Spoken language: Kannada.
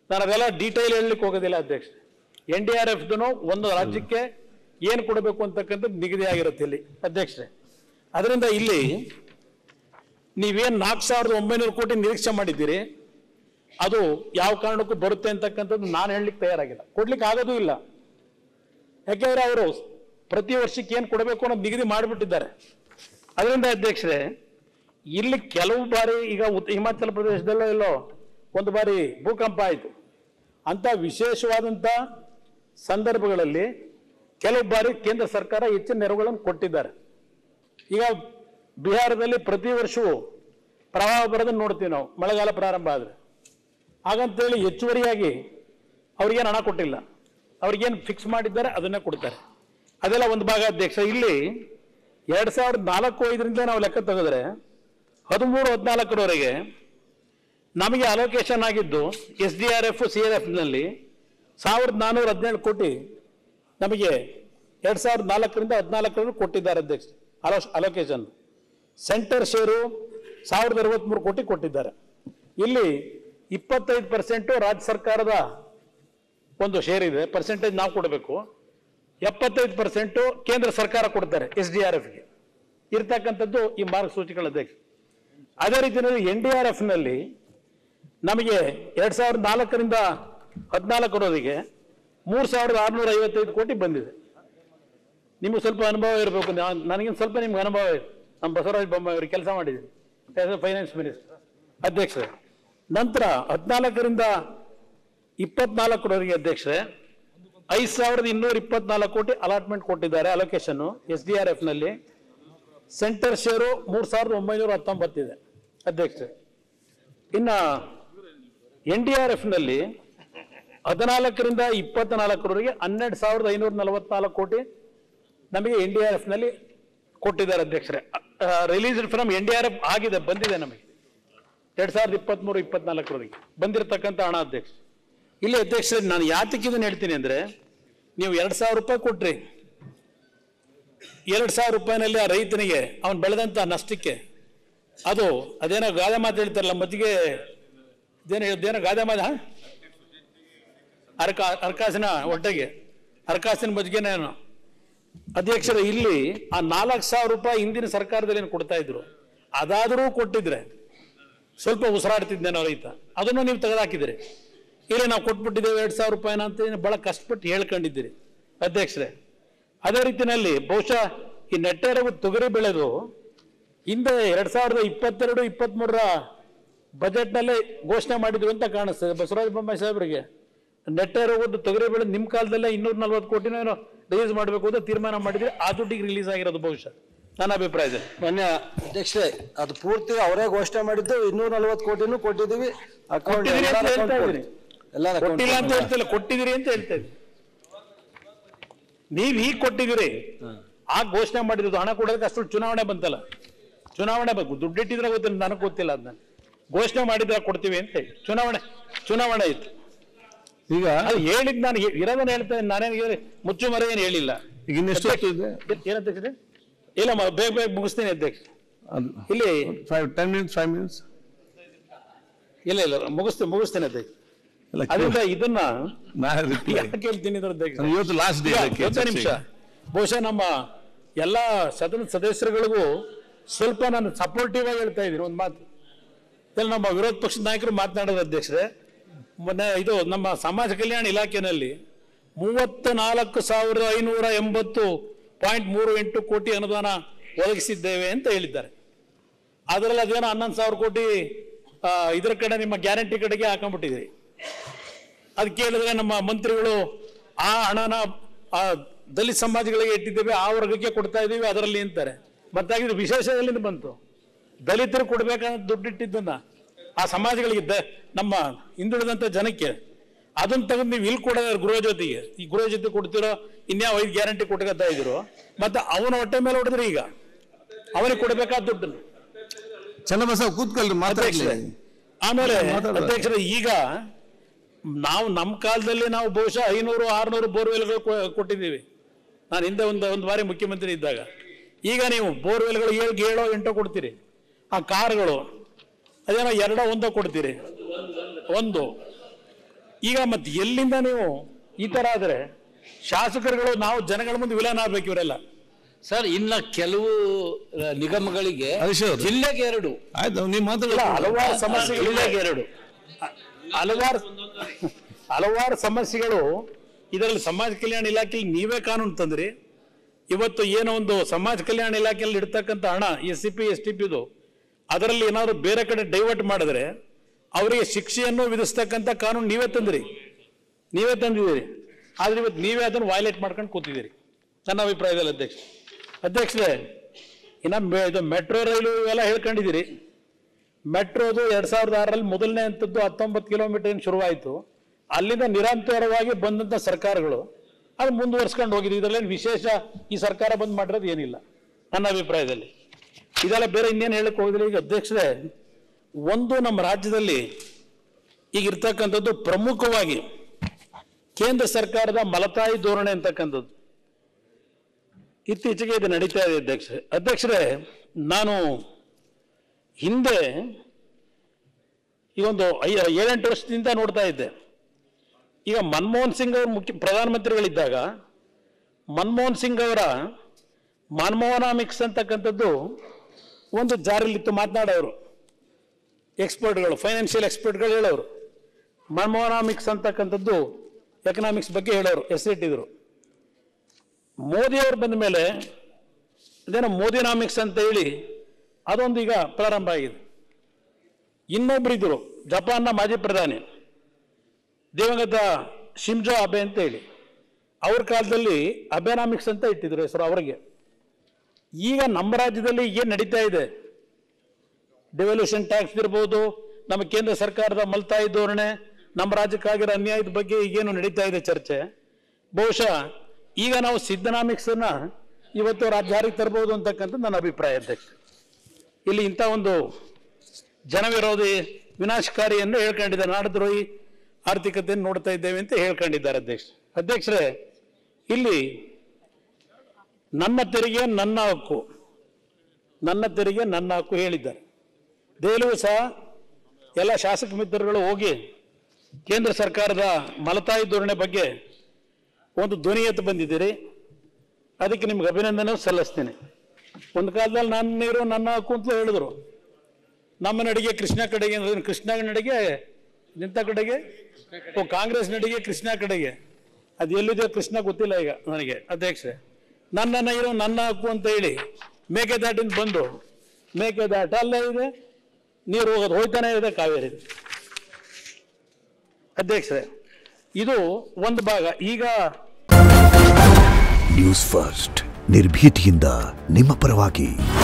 ನಾನು ಅದೆಲ್ಲ ಡೀಟೇಲ್ ಹೇಳಲಿಕ್ಕೆ ಹೋಗೋದಿಲ್ಲ ಅಧ್ಯಕ್ಷ ಎನ್ ಡಿ ಆರ್ ಎಫ್ದು ಒಂದು ರಾಜ್ಯಕ್ಕೆ ಏನು ಕೊಡಬೇಕು ಅಂತಕ್ಕಂಥದ್ದು ನಿಗದಿ ಆಗಿರುತ್ತೆ ಇಲ್ಲಿ ಅಧ್ಯಕ್ಷರೇ ಅದರಿಂದ ಇಲ್ಲಿ ನೀವೇನು ನಾಲ್ಕು ಸಾವಿರದ ಒಂಬೈನೂರು ಕೋಟಿ ನಿರೀಕ್ಷೆ ಮಾಡಿದ್ದೀರಿ ಅದು ಯಾವ ಕಾರಣಕ್ಕೂ ಬರುತ್ತೆ ಅಂತಕ್ಕಂಥದ್ದು ನಾನು ಹೇಳಲಿಕ್ಕೆ ತಯಾರಾಗಿಲ್ಲ ಕೊಡ್ಲಿಕ್ಕೆ ಆಗೋದೂ ಇಲ್ಲ ಯಾಕೆಂದ್ರೆ ಅವರು ಪ್ರತಿ ವರ್ಷಕ್ಕೆ ಏನು ಕೊಡಬೇಕು ಅನ್ನೋದು ನಿಗದಿ ಮಾಡಿಬಿಟ್ಟಿದ್ದಾರೆ ಅದರಿಂದ ಅಧ್ಯಕ್ಷರೇ ಇಲ್ಲಿ ಕೆಲವು ಬಾರಿ ಈಗ ಉತ್- ಹಿಮಾಚಲ ಪ್ರದೇಶದಲ್ಲೋ ಎಲ್ಲೋ ಒಂದು ಬಾರಿ ಭೂಕಂಪ ಆಯಿತು ಅಂತ ವಿಶೇಷವಾದಂಥ ಸಂದರ್ಭಗಳಲ್ಲಿ ಕೆಲವು ಬಾರಿ ಕೇಂದ್ರ ಸರ್ಕಾರ ಹೆಚ್ಚಿನ ನೆರವುಗಳನ್ನು ಕೊಟ್ಟಿದ್ದಾರೆ ಈಗ ಬಿಹಾರದಲ್ಲಿ ಪ್ರತಿ ವರ್ಷವೂ ಪ್ರವಾಹ ಬರೋದನ್ನು ನೋಡ್ತೀವಿ ನಾವು ಮಳೆಗಾಲ ಪ್ರಾರಂಭ ಆದರೆ ಹಾಗಂತೇಳಿ ಹೆಚ್ಚುವರಿಯಾಗಿ ಅವ್ರಿಗೇನು ಹಣ ಕೊಟ್ಟಿಲ್ಲ ಅವ್ರಿಗೇನು ಫಿಕ್ಸ್ ಮಾಡಿದ್ದಾರೆ ಅದನ್ನೇ ಕೊಡ್ತಾರೆ ಅದೆಲ್ಲ ಒಂದು ಭಾಗ ಅಧ್ಯಕ್ಷ ಇಲ್ಲಿ ಎರಡು ಸಾವಿರದ ನಾಲ್ಕು ಐದರಿಂದ ನಾವು ಲೆಕ್ಕ ತೆಗೆದ್ರೆ ಹದಿಮೂರು ಹದಿನಾಲ್ಕರವರೆಗೆ ನಮಗೆ ಅಲೋಕೇಶನ್ ಆಗಿದ್ದು S D R F C R ಎಫ್ನಲ್ಲಿ ಸಾವಿರದ ನಾನ್ನೂರ ಹದಿನೇಳು ಕೋಟಿ ನಮಗೆ ಎರಡು ಸಾವಿರದ ನಾಲ್ಕರಿಂದ ಹದಿನಾಲ್ಕರಲ್ಲಿ ಕೊಟ್ಟಿದ್ದಾರೆ ಅಧ್ಯಕ್ಷ ಅಲೋ ಅಲೋಕೇಶನ್ ಸೆಂಟರ್ ಶೇರು ಸಾವಿರದ ಅರವತ್ತ್ಮೂರು ಕೋಟಿ ಕೊಟ್ಟಿದ್ದಾರೆ ಇಲ್ಲಿ ಇಪ್ಪತ್ತೈದು ಪರ್ಸೆಂಟು ರಾಜ್ಯ ಸರ್ಕಾರದ ಒಂದು ಶೇರ್ ಇದೆ ಪರ್ಸೆಂಟೇಜ್ ನಾವು ಕೊಡಬೇಕು ಎಪ್ಪತ್ತೈದು ಪರ್ಸೆಂಟು ಕೇಂದ್ರ ಸರ್ಕಾರ ಕೊಡ್ತಾರೆ ಎಸ್ ಡಿ ಆರ್ ಎಫ್ಗೆ ಇರ್ತಕ್ಕಂಥದ್ದು ಈ ಮಾರ್ಗಸೂಚಿಗಳ ಅಧ್ಯಕ್ಷ ಅದೇ ರೀತಿಯಲ್ಲಿ ಎನ್ ಡಿ ಆರ್ ಎಫ್ನಲ್ಲಿ ನಮಗೆ ಎರಡು ಸಾವಿರದ ನಾಲ್ಕರಿಂದ ಹದಿನಾಲ್ಕರವರೆಗೆ ಮೂರು ಸಾವಿರದ ಆರುನೂರ ಐವತ್ತೈದು ಕೋಟಿ ಬಂದಿದೆ ನಿಮಗೆ ಸ್ವಲ್ಪ ಅನುಭವ ಇರಬೇಕು ನನಗಿಂತ ಸ್ವಲ್ಪ ನಿಮ್ಗೆ ಅನುಭವ ಇದೆ ನಮ್ಮ ಬಸವರಾಜ ಬೊಮ್ಮಾಯಿ ಅವರು ಕೆಲಸ ಮಾಡಿದ್ದೀನಿ ಫೈನಾನ್ಸ್ ಮಿನಿಸ್ಟರ್ ಅಧ್ಯಕ್ಷರೇ ನಂತರ ಹದಿನಾಲ್ಕರಿಂದ ಇಪ್ಪತ್ನಾಲ್ಕರವರೆಗೆ ಅಧ್ಯಕ್ಷರೇ ಐದು ಸಾವಿರದ ಇನ್ನೂರ ಇಪ್ಪತ್ನಾಲ್ಕು ಕೋಟಿ ಅಲಾಟ್ಮೆಂಟ್ ಕೊಟ್ಟಿದ್ದಾರೆ ಅಲೋಕೇಶನ್ ಎಸ್ ಡಿ ಆರ್ ಎಫ್ನಲ್ಲಿ ಸೆಂಟರ್ ಶೇರು ಮೂರು ಸಾವಿರದ ಒಂಬೈನೂರ ಹತ್ತೊಂಬತ್ತಿದೆ ಅಧ್ಯಕ್ಷರೇ ಇನ್ನು ಎನ್ ಡಿ ಆರ್ ಎಫ್ನಲ್ಲಿ ಹದಿನಾಲ್ಕರಿಂದ ಇಪ್ಪತ್ನಾಲ್ಕರವರೆಗೆ ಹನ್ನೆರಡು ಸಾವಿರದ ಐನೂರ ನಲವತ್ನಾಲ್ಕು ಕೋಟಿ ನಮಗೆ ಎನ್ ಡಿ ಆರ್ ಎಫ್ನಲ್ಲಿ ಕೊಟ್ಟಿದ್ದಾರೆ ಅಧ್ಯಕ್ಷರೇ released from N D R F ಆಗಿದೆ ಬಂದಿದೆ ನಮಗೆ ಎರಡು ಸಾವಿರದ ಇಪ್ಪತ್ತ್ಮೂರು ಇಪ್ಪತ್ನಾಲ್ಕರವರೆಗೆ ಬಂದಿರತಕ್ಕಂಥ ಹಣ ಅಧ್ಯಕ್ಷ ಇಲ್ಲಿ ಅಧ್ಯಕ್ಷರೇ ನಾನು ಯಾತಕ್ಕೆ ಇದನ್ನು ಹೇಳ್ತೀನಿ ಅಂದರೆ ನೀವು ಎರಡು ಸಾವಿರ ರೂಪಾಯಿ ಕೊಟ್ರಿ ಎರಡು ಸಾವಿರ ರೂಪಾಯಿನಲ್ಲಿ ಆ ರೈತನಿಗೆ ಅವನು ಬೆಳೆದಂಥ ನಷ್ಟಕ್ಕೆ ಅದು ಅದೇನೋ ಗಾದೆ ಮಾತು ಹೇಳ್ತಾರಲ್ಲ ಮಜ್ಜಿಗೆ ಇದೇನೋ ಇದೇನೋ ಗಾದೆ ಮಾತು ಹಾಂ ಅರ್ಕ ಅರ್ಕಾಸಿನ ಹೊಟ್ಟೆಗೆ ಅರ್ಕಾಸಿನ ಮಜ್ಜಿಗೆನೇನು ಅಧ್ಯಕ್ಷರ ಇಲ್ಲಿ ಆ ನಾಲ್ಕು ಸಾವಿರ ರೂಪಾಯಿ ಹಿಂದಿನ ಸರ್ಕಾರದಲ್ಲಿ ಏನು ಕೊಡ್ತಾ ಇದ್ರು ಅದಾದರೂ ಕೊಟ್ಟಿದ್ರೆ ಸ್ವಲ್ಪ ಉಸಿರಾಡ್ತಿದ್ದೇನೋ ರೈತ ಅದನ್ನು ನೀವು ತೆಗೆದಾಕಿದ್ದೀರಿ ಇಲ್ಲಿ ನಾವು ಕೊಟ್ಬಿಟ್ಟಿದ್ದೇವೆ ಎರಡು ಸಾವಿರ ರೂಪಾಯಿನ ಅಂತ ಏನು ಬಹಳ ಕಷ್ಟಪಟ್ಟು ಹೇಳ್ಕೊಂಡಿದ್ದೀರಿ ಅಧ್ಯಕ್ಷರೇ ಅದೇ ರೀತಿಯಲ್ಲಿ ಬಹುಶಃ ಈ ನೆಟ್ಟೆರಗು ತೊಗರಿ ಬೆಳೆದು ಹಿಂದೆ ಎರಡ್ ಸಾವಿರದ ಇಪ್ಪತ್ತೆರಡು ಇಪ್ಪತ್ತ್ಮೂರರ ಬಜೆಟ್ನಲ್ಲೇ ಘೋಷಣೆ ಮಾಡಿದ್ರು ಅಂತ ಕಾಣಿಸ್ತದೆ ಬಸವರಾಜ ಬೊಮ್ಮಾಯಿ ಸಾಹೇಬರಿಗೆ ನೆಟ್ಟೆರಗೋದು ತೊಗರಿ ಬೆಳೆ ನಿಮ್ಮ ಕಾಲದಲ್ಲೇ ಇನ್ನೂರ ನಲ್ವತ್ತು ಕೋಟಿನೋ ಏನೋ ರಿಲೀಸ್ ಮಾಡಬೇಕು ಅಂತ ತೀರ್ಮಾನ ಮಾಡಿದ್ರೆ ಆ ದುಡ್ಡಿಗೆ ರಿಲೀಸ್ ಆಗಿರೋದು ಬಹುಶಃ ನನ್ನ ಅಭಿಪ್ರಾಯದಲ್ಲಿ ಮಾನ್ಯ ಅಧ್ಯಕ್ಷರೇ ಅದು ಪೂರ್ತಿ ಅವರೇ ಘೋಷಣೆ ಮಾಡಿದ್ದು ಇನ್ನೂರ ನಲ್ವತ್ತು ಕೋಟಿನೂ ಕೊಟ್ಟಿದ್ದೀವಿ ಅಕೌಂಟ್ ಕೊಟ್ಟಿದ್ದೀರಿ ಅಂತ ಹೇಳ್ತಾ ಇದ್ದೀನಿ. ಎಲ್ಲ ಕೊಟ್ಟಿಲ್ಲ ಅಂತ ಹೇಳ್ತಿಲ್ಲ ಕೊಟ್ಟಿದ್ದೀರಿ ಅಂತ ಹೇಳ್ತಾ ಇದ್ದೀನಿ ನೀವ್ ಈಗ ಕೊಟ್ಟಿದ್ದೀರಿ ಆ ಘೋಷಣೆ ಮಾಡಿದ್ದು ಹಣ ಕೊಡೋದಕ್ಕೆ ಅಷ್ಟು ಚುನಾವಣೆ ಬಂತಲ್ಲ ಚುನಾವಣೆ ಬೇಕು ದುಡ್ಡಿಟ್ಟಿದ್ರೆ ಗೊತ್ತಿಲ್ಲ ನನಗೆ ಗೊತ್ತಿಲ್ಲ ಅದನ್ನ ಘೋಷಣೆ ಮಾಡಿದ್ರೆ ಕೊಡ್ತೀವಿ ಅಂತ ಹೇಳಿ ಚುನಾವಣೆ ಚುನಾವಣೆ ಇತ್ತು ಈಗ ಅದು ಹೇಳಿದ್ ನಾನು ಹೇ- ಇರೋದನ್ನ ಹೇಳ್ತಾ ಇದ್ದೀನಿ ನಾನೇನು ಹೇಳಿ ಮುಚ್ಚು ಮರೆ ಏನು ಹೇಳಿಲ್ಲ ಈಗ ಇನ್ನೆಷ್ಟು ಹೊತ್ತು ಇದೆ ಏನಂತ ಇಲ್ಲ ಮ- ಬೇಗ ಬೇಗ ಮುಗಿಸ್ತೀನಿ ಅಧ್ಯಕ್ಷ ಇಲ್ಲಿ five ten minutes five minutes ಇಲ್ಲ ಇಲ್ಲ ಮುಗಿಸ್ತೀನಿ ಮುಗಿಸ್ತೇನೆ ಅಧ್ಯಕ್ಷ ಇಲ್ಲ ಅದರಿಂದ ಇದನ್ನ ನಾ ರಿಪ್ಲೈ ಯಾಕೆ ಹೇಳ್ತೀನಿ ಇದ್ರ ಅಧ್ಯಕ್ಷ ಇವತ್ತು ಲಾಸ್ಟ್ ಡೇ ಈಗ ಒಂದು ನಿಮಿಷ ಬಹುಶಃ ನಮ್ಮ ಎಲ್ಲ ಸದನ ಸದಸ್ಯರುಗಳಿಗೂ ಸ್ವಲ್ಪ ನಾನು ಸಪೋರ್ಟಿವ್ ಆಗಿ ಹೇಳ್ತಾ ಇದ್ದೀನಿ ಒಂದು ಮಾತು ಇಲ್ಲಿ ನಮ್ಮ ವಿರೋಧ ಪಕ್ಷದ ನಾಯಕರು ಮಾತನಾಡೋದು ಅಧ್ಯಕ್ಷರೇ ಮೊನ್ನೆ ಇದು ನಮ್ಮ ಸಮಾಜ ಕಲ್ಯಾಣ ಇಲಾಖೆಯಲ್ಲಿ ಮೂವತ್ತ ನಾಲ್ಕು ಸಾವಿರದ ಐನೂರ ಎಂಬತ್ತು ಪಾಯಿಂಟ್ ಮೂರು ಎಂಟು ಕೋಟಿ ಅನುದಾನ ಒದಗಿಸಿದ್ದೇವೆ ಅಂತ ಹೇಳಿದ್ದಾರೆ ಅದರಲ್ಲಿ ಅದೇನೋ ಹನ್ನೊಂದು ಸಾವಿರ ಕೋಟಿ ಆ, ಇದರ ಕಡೆ ನಿಮ್ಮ ಗ್ಯಾರಂಟಿ ಕಡೆಗೆ ಹಾಕೊಂಡ್ಬಿಟ್ಟಿದ್ರಿ ಅದು ಕೇಳಿದ್ರೆ ನಮ್ಮ ಮಂತ್ರಿಗಳು ಆ ಹಣನ ಆ ದಲಿತ ಸಮಾಜಗಳಿಗೆ ಇಟ್ಟಿದ್ದೇವೆ ಆ ವರ್ಗಕ್ಕೆ ಕೊಡ್ತಾ ಇದ್ದೀವಿ ಅದರಲ್ಲಿ ಅಂತಾರೆ ಮತ್ತಾಗಿದ್ರೆ ವಿಶೇಷ ಎಲ್ಲಿಂದ ಬಂತು ದಲಿತರು ಕೊಡ್ಬೇಕಂತ ದುಡ್ಡಿಟ್ಟಿದ್ದನ್ನ ಆ ಸಮಾಜಗಳಿಗೆ ದ ನಮ್ಮ ಹಿಂದುಳಿದಂಥ ಜನಕ್ಕೆ ಅದನ್ನ ತೆಗೆದು ನೀವು ಇಲ್ಲಿ ಕೊಡೋದು ಗೃಹ ಜೊತೆಗೆ ಈ ಗೃಹ ಜೊತೆ ಕೊಡ್ತಿರೋ ಇನ್ಯಾವ ಐದು ಗ್ಯಾರಂಟಿ ಕೊಟ್ಕೊತಾ ಇದ್ರು ಮತ್ತೆ ಅವನ ಹೊಟ್ಟೆ ಮೇಲೆ ಹೊಡೆದ್ರಿ ಈಗ ಅವನಿಗೆ ಕೊಡಬೇಕಾದ ದುಡ್ಡನ್ನು ಚನ್ನಬಸವ ಕೂತ್ಕೊಳ್ರಿ ಮಾತಾಡ್ಲಿ ಅಧ್ಯಕ್ಷರೇ, ಆಮೇಲೆ ಮಾತಾಡು. ಅಧ್ಯಕ್ಷರೇ ಈಗ ನಾವು ನಮ್ಮ ಕಾಲದಲ್ಲಿ ನಾವು ಬಹುಶಃ ಐನೂರು ಆರ್ನೂರು ಬೋರ್ವೆಲ್ಗಳು ಕೊ- ಕೊಟ್ಟಿದ್ದೀವಿ ನಾನು ಹಿಂದೆ ಒಂದು ಒಂದು ಬಾರಿ ಮುಖ್ಯಮಂತ್ರಿ ಇದ್ದಾಗ ಈಗ ನೀವು ಬೋರ್ವೆಲ್ಗಳು ಏಳು ಏಳೋ ಎಂಟೋ ಕೊಡ್ತೀರಿ ಆ ಕಾರ್ಗಳು ಅದೇನೋ ಎರಡೋ ಒಂದೋ ಕೊಡ್ತೀರಿ ಒಂದು ಈಗ ಮತ್ತೆ ಎಲ್ಲಿಂದ ನೀವು ಈ ತರ ಆದ್ರೆ ಶಾಸಕರುಗಳು ನಾವು ಜನಗಳ ಮುಂದೆ ವಿಲನ್ ಆಗ್ಬೇಕು ಇವರೆಲ್ಲ ಸರ್ ಇನ್ನ ಕೆಲವು ಆ, ನಿಗಮಗಳಿಗೆ ಹರೀಶ್ ಅವ್ರೆ. ಜಿಲ್ಲೆಗೆ ಎರಡು ಆಯ್ತು ನೀವು ಇಲ್ಲ ಮಾತಾಡೋದು ಹಲವಾರು ಸಮಸ್ಯೆಗಳು ಜಿಲ್ಲೆಗೆ ಎರಡು ಹಲವಾರು ಹಲವಾರು ಸಮಸ್ಯೆಗಳು ಇದರಲ್ಲಿ ಸಮಾಜ ಕಲ್ಯಾಣ ಇಲಾಖೆಯಲ್ಲಿ ನೀವೇ ಕಾನೂನು ತಂದ್ರಿ ಇವತ್ತು ಏನೋ ಒಂದು ಸಮಾಜ ಕಲ್ಯಾಣ ಇಲಾಖೆಯಲ್ಲಿ ಇಡ್ತಕ್ಕಂಥ ಹಣ S C P S T ಪಿದು ಅದರಲ್ಲಿ ಏನಾದ್ರು ಬೇರೆ ಕಡೆ ಡೈವರ್ಟ್ ಮಾಡಿದ್ರೆ ಅವರಿಗೆ ಶಿಕ್ಷೆಯನ್ನು ವಿಧಿಸ್ತಕ್ಕಂಥ ಕಾನೂನು ನೀವೇ ತಂದ್ರಿ ನೀವೇ ತಂದಿದ್ದೀರಿ ಆದ್ರೆ ಇವತ್ತು ನೀವೇ ಅದನ್ನು ವೈಲೇಟ್ ಮಾಡ್ಕೊಂಡು ಕೂತಿದ್ದೀರಿ ನನ್ನ ಅಭಿಪ್ರಾಯದಲ್ಲಿ ಅಧ್ಯಕ್ಷ ಅಧ್ಯಕ್ಷರೇ ಇನ್ನು ಮೆ- ಇದು ಮೆಟ್ರೋ ರೈಲು ಇವೆಲ್ಲ ಹೇಳ್ಕೊಂಡಿದ್ದೀರಿ ಮೆಟ್ರೋದು ಎರಡ್ ಸಾವಿರದ ಆರರಲ್ಲಿ ಮೊದಲನೇ ಹಂತದ್ದು ಹತ್ತೊಂಬತ್ತು ಕಿಲೋಮೀಟರ್ ಏನು ಶುರುವಾಯಿತು ಅಲ್ಲಿಂದ ನಿರಂತರವಾಗಿ ಬಂದಂಥ ಸರ್ಕಾರಗಳು ಅದು ಮುಂದುವರ್ಸ್ಕೊಂಡು ಹೋಗಿದೆ ಇದರಲ್ಲೇನು ವಿಶೇಷ ಈ ಸರ್ಕಾರ ಬಂದ್ ಮಾಡಿರೋದು ಏನಿಲ್ಲ ನನ್ನ ಅಭಿಪ್ರಾಯದಲ್ಲಿ ಇದೆಲ್ಲ ಬೇರೆ ಇನ್ನೇನು ಹೇಳಕ್ ಹೋಗಿದ್ರೆ ಈಗ ಅಧ್ಯಕ್ಷರೇ ಒಂದು ನಮ್ಮ ರಾಜ್ಯದಲ್ಲಿ ಈಗ ಇರ್ತಕ್ಕಂಥದ್ದು ಪ್ರಮುಖವಾಗಿ ಕೇಂದ್ರ ಸರ್ಕಾರದ ಮಲತಾಯಿ ಧೋರಣೆ ಅಂತಕ್ಕಂಥದ್ದು ಇತ್ತೀಚೆಗೆ ಇದು ನಡೀತಾ ಇದೆ ಅಧ್ಯಕ್ಷರೇ ಅಧ್ಯಕ್ಷರೇ ನಾನು ಹಿಂದೆ ಈ ಒಂದು ಐ ಏಳೆಂಟು ವರ್ಷದಿಂದ ನೋಡ್ತಾ ಇದ್ದೆ ಈಗ ಮನಮೋಹನ್ ಸಿಂಗ್ ಅವರು ಮುಖ್ಯ ಪ್ರಧಾನಮಂತ್ರಿಗಳಿದ್ದಾಗ ಮನಮೋಹನ್ ಸಿಂಗ್ ಅವರ ಮನಮೋಹನಾಮಿಕ್ಸ್ ಅಂತಕ್ಕಂಥದ್ದು ಒಂದು ಜಾರಿಲಿತ್ತು ಮಾತನಾಡೋರು ಎಕ್ಸ್ಪರ್ಟ್ಗಳು ಫೈನಾನ್ಷಿಯಲ್ ಎಕ್ಸ್ಪರ್ಟ್ಗಳು ಹೇಳೋರು ಮನಮೋಹನಾಮಿಕ್ಸ್ ಅಂತಕ್ಕಂಥದ್ದು ಎಕನಾಮಿಕ್ಸ್ ಬಗ್ಗೆ ಹೇಳೋರು ಹೆಸರಿಟ್ಟಿದ್ರು ಮೋದಿಯವರು ಬಂದ ಮೇಲೆ ಅದೇನೋ ಮೋದಿನಾಮಿಕ್ಸ್ ಅಂತ ಹೇಳಿ ಅದೊಂದು ಈಗ ಪ್ರಾರಂಭ ಆಗಿದೆ ಇನ್ನೊಬ್ರು ಇದ್ರು ಜಪಾನ್ನ ಮಾಜಿ ಪ್ರಧಾನಿ ದಿವಂಗತ ಶಿಂಜೋ ಅಬೆ ಅಂತ ಹೇಳಿ ಅವ್ರ ಕಾಲದಲ್ಲಿ ಅಬೆನಾಮಿಕ್ಸ್ ಅಂತ ಇಟ್ಟಿದ್ರು ಹೆಸರು ಅವರಿಗೆ ಈಗ ನಮ್ಮ ರಾಜ್ಯದಲ್ಲಿ ಏನು ನಡೀತಾ ಇದೆ ಡೆವಲ್ಯೂಷನ್ ಟ್ಯಾಕ್ಸ್ ಇರ್ಬೋದು ನಮ್ಮ ಕೇಂದ್ರ ಸರ್ಕಾರದ ಮಲ್ತಾಯಿ ಧೋರಣೆ ನಮ್ಮ ರಾಜ್ಯಕ್ಕಾಗಿರೋ ಅನ್ಯಾಯದ ಬಗ್ಗೆ ಈಗೇನು ನಡೀತಾ ಇದೆ ಚರ್ಚೆ ಬಹುಶಃ ಈಗ ನಾವು ಸಿದ್ದನಾಮಿಕ್ಸ್ ಅನ್ನ ಇವತ್ತು ರಾಜ್ಯಾರಿಗೆ ತರಬಹುದು ಅಂತಕ್ಕಂಥ ನನ್ನ ಅಭಿಪ್ರಾಯ ಅಧ್ಯಕ್ಷ ಇಲ್ಲಿ ಇಂಥ ಒಂದು ಜನವಿರೋಧಿ ವಿನಾಶಕಾರಿಯನ್ನು ಹೇಳ್ಕೊಂಡಿದ್ದಾರೆ ನಾಡದ್ರೋಹಿ ಆರ್ಥಿಕತೆಯನ್ನು ನೋಡ್ತಾ ಇದ್ದೇವೆ ಅಂತ ಹೇಳ್ಕೊಂಡಿದ್ದಾರೆ ಅಧ್ಯಕ್ಷ ಅಧ್ಯಕ್ಷರೇ ಇಲ್ಲಿ ನನ್ನ ತೆರಿಗೆ ನನ್ನ ಹಕ್ಕು ನನ್ನ ತೆರಿಗೆ ನನ್ನ ಹಕ್ಕು ಹೇಳಿದ್ದಾರೆ ದೆಹಲಿಯೂ ಸಹ ಎಲ್ಲ ಶಾಸಕ ಮಿತ್ರರುಗಳು ಹೋಗಿ ಕೇಂದ್ರ ಸರ್ಕಾರದ ಮಲತಾಯಿ ಧೋರಣೆ ಬಗ್ಗೆ ಒಂದು ಧ್ವನಿ ಎತ್ತು ಬಂದಿದ್ದೀರಿ ಅದಕ್ಕೆ ನಿಮ್ಗೆ ಅಭಿನಂದನೆ ಸಲ್ಲಿಸ್ತೀನಿ ಒಂದು ಕಾಲದಲ್ಲಿ ನನ್ನ ನೀರು ನನ್ನ ಹಕ್ಕು ಅಂತ ಹೇಳಿದ್ರು ನಮ್ಮ ನಡಿಗೆ ಕೃಷ್ಣ ಕಡೆಗೆ ಅಂದ್ರೆ ಕೃಷ್ಣ ನಡಿಗೆ ನಿಂತ ಕಡೆಗೆ ಓ ಕಾಂಗ್ರೆಸ್ ನಡಿಗೆ ಕೃಷ್ಣ ಕಡೆಗೆ ಅದು ಎಲ್ಲಿದೆ ಕೃಷ್ಣ ಗೊತ್ತಿಲ್ಲ ಈಗ ನನಗೆ ಅಧ್ಯಕ್ಷೆ ನನ್ನ ನೀರು ನನ್ನ ಹಕ್ಕು ಅಂತ ಹೇಳಿ ಮೇಕೆದಾಟಿಂದ ಬಂದು ಮೇಕೆದಾಟ ಅಲ್ಲೇ ಇದೆ ನೀರು ಹೋಗೋದು ಹೋಯ್ತಾನೆ ಇದೆ ಕಾವೇರಿ ಅಧ್ಯಕ್ಷರೇ ಇದು ಒಂದು ಭಾಗ ಈಗ ನ್ಯೂಸ್ ಫಸ್ಟ್ ನಿರ್ಭೀತಿಯಿಂದ ನಿಮ್ಮ ಪರವಾಗಿ